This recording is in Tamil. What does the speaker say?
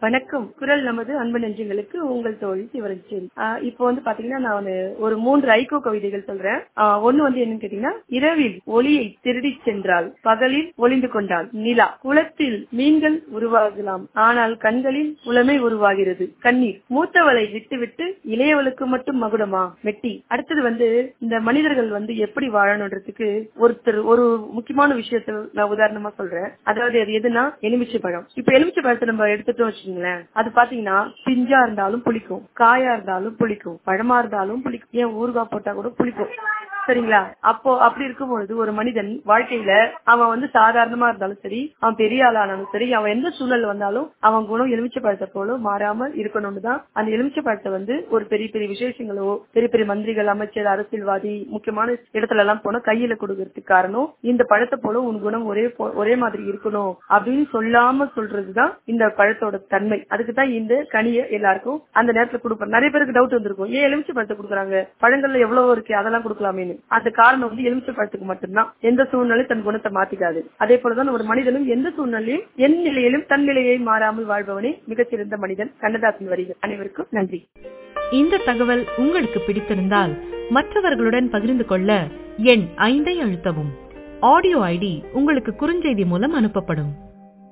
வணக்கம் குரல் நமது அன்பு நெஞ்சங்களுக்கு உங்கள் தோழி சிவரஞ்சேரி இப்போ வந்து பாத்தீங்கன்னா நான் வந்து ஒரு மூன்று ஐகோ கவிதைகள் சொல்றேன் ஆஹ் ஒண்ணு வந்து என்னன்னு கேட்டீங்கன்னா இரவில் ஒளியை திருடி சென்றால் பகலில் ஒளிந்து கொண்டால் நிலா குளத்தில் மீன்கள் உருவாகலாம் ஆனால் கண்களில் உளமை உருவாகிறது கண்ணீர் மூத்தவளை விட்டுவிட்டு இளையவளுக்கு மட்டும் மகுடமா வெட்டி அடுத்தது வந்து இந்த மனிதர்கள் வந்து எப்படி வாழணுன்றதுக்கு ஒருத்தர் ஒரு முக்கியமான விஷயத்த நான் உதாரணமா சொல்றேன் அதாவது அது எதுனா எலுமிச்சை பழம் இப்ப எலுமிச்சை பழத்தை நம்ம எடுத்துட்டோம் வச்சுக்கோங்களேன் அது பாத்தீங்கன்னா பிஞ்சா இருந்தாலும் புளிக்கும் காயா இருந்தாலும் புளிக்கும் பழமா இருந்தாலும் புளிக்கும் ஏன் ஊறுகாய் போட்டா கூட புளிக்கும் சரிங்களா அப்போ அப்படி இருக்கும் பொழுது ஒரு மனிதன் வாழ்க்கையில அவன் வந்து சாதாரணமா இருந்தாலும் சரி அவன் பெரிய ஆளானாலும் சரி அவன் எந்த சூழல் வந்தாலும் அவன் குணம் எலுமிச்சை பழத்தை போல மாறாம இருக்கணும்னு தான் அந்த எலுமிச்சை பழத்தை வந்து ஒரு பெரிய பெரிய விசேஷங்களோ பெரிய பெரிய மந்திரிகள் அமைச்சர் அரசியல்வாதி முக்கியமான இடத்துல எல்லாம் போனா கையில கொடுக்கறதுக்கு காரணம் இந்த பழத்தை போல உன் குணம் ஒரே ஒரே மாதிரி இருக்கணும் அப்படின்னு சொல்லாம சொல்றதுதான் இந்த பழத்தோட தன்மை அதுக்கு தான் இந்த கனியை எல்லாருக்கும் அந்த நேரத்துல கொடுப்பேன் நிறைய பேருக்கு டவுட் வந்திருக்கும் ஏன் எலுமிச்சை பழத்தை கொடுக்குறாங்க பழங்கள்ல எவ்வளவு இருக்கு அதெல்லாம் கொடுக்கலாமே அந்த காரணம் வந்து எலுமிச்சை பழத்துக்கு மட்டும்தான் எந்த சூழ்நிலையும் தன் குணத்தை மாத்திக்காது அதே போலதான் ஒரு மனிதனும் எந்த சூழ்நிலையும் என் நிலையிலும் தன் நிலையை மாறாமல் வாழ்பவனே மிகச்சிறந்த மனிதன் கண்ணதாசன் வரிகள் அனைவருக்கும் நன்றி இந்த தகவல் உங்களுக்கு பிடித்திருந்தால் மற்றவர்களுடன் பகிர்ந்து கொள்ள எண் ஐந்தை அழுத்தவும் ஆடியோ ஐடி உங்களுக்கு குறுஞ்செய்தி மூலம் அனுப்பப்படும்